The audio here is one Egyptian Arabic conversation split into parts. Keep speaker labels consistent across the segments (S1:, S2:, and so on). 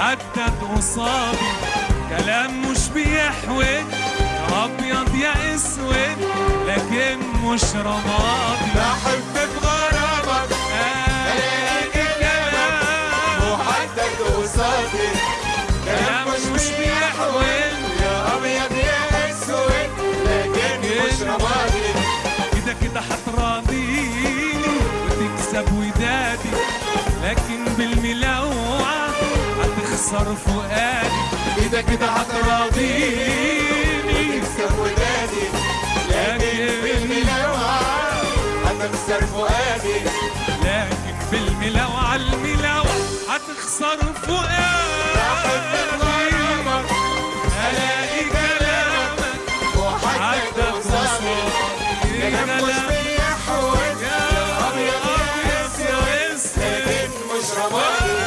S1: محدد قصادي كلام مش بيحود يا ابيض يا اسود لكن مش رمادي
S2: بحب بغرامك
S1: الاقي كلام
S2: محدد قصادي
S1: كلام مش بيحود
S2: يا ابيض يا اسود لكن مش رمادي
S1: كده كده هتراضيني وتكسب ودادي لكن بالملوعة هتخسر فؤادي
S2: كده كده
S1: هتراضيني
S2: تكسب ودادي لكن بالملوعة هتخسر فؤادي
S1: لكن بالملوعة الملوعة هتخسر فؤادي الاقي كلامك
S2: محدد قصادي كلام مش بيحود يا ابيض يا اسود لكن مش رمادي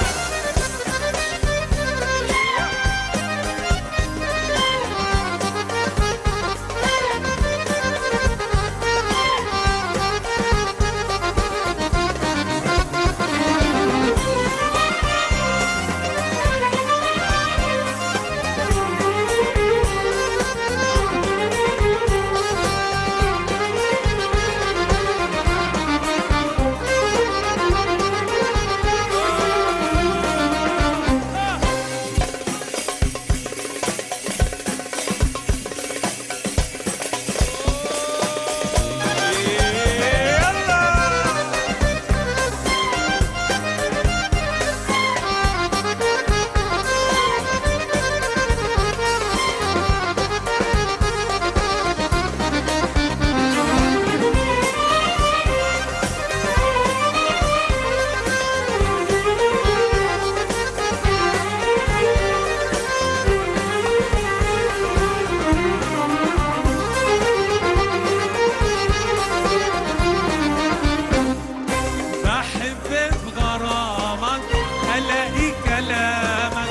S1: بحب بغرامك الاقي كلامك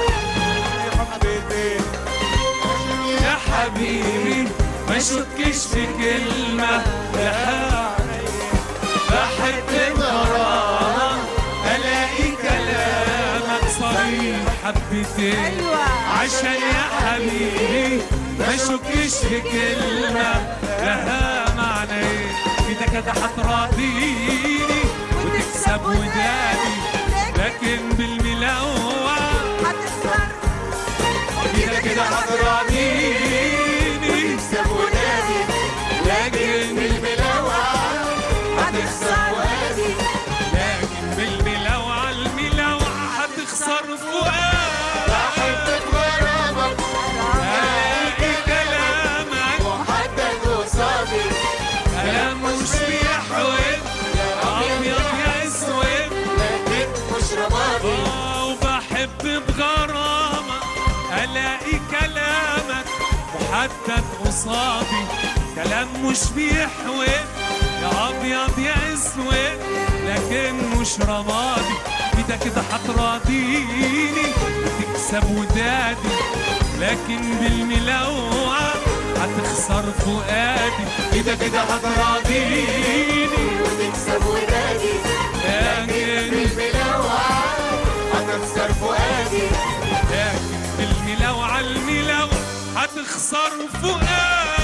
S1: يا حبيبي ما شكش في كلمة لها بحب بغرامك الاقي كلامك صريح حبتين
S3: ايوه
S1: عشان يا حبيبي ما شكش في كلمة لها معنى كده كده هتراضيني وتكسب ودادي لكن بالملوعة
S3: هتخسر
S1: كده كده هتراضيني
S2: تكسب ودادي لكن بالملوعة
S3: هتخسر
S2: فؤادي
S1: لكن بالملوعة الملوعة هتخسر فؤاد
S2: بحب بغرامك
S1: الاقي كلامك
S2: محدد قصادي
S1: كلام مش بيحود ابيض يا اسود
S2: لكن مش رمادي
S1: آه، وبحب بغرامة ألاقي كلامك محدد قصادي كلام مش بيحود يا أبيض يا أسود لكن مش رمادي كده كده هتراضيني وتكسب ودادي لكن بالملوعة هتخسر فؤادي كده كده هتراضيني
S2: وتكسب ودادي
S1: لكن
S2: بالملوعة هتخسر فؤادي
S1: لكن بالملوعة الملوعة هتخسر فؤاد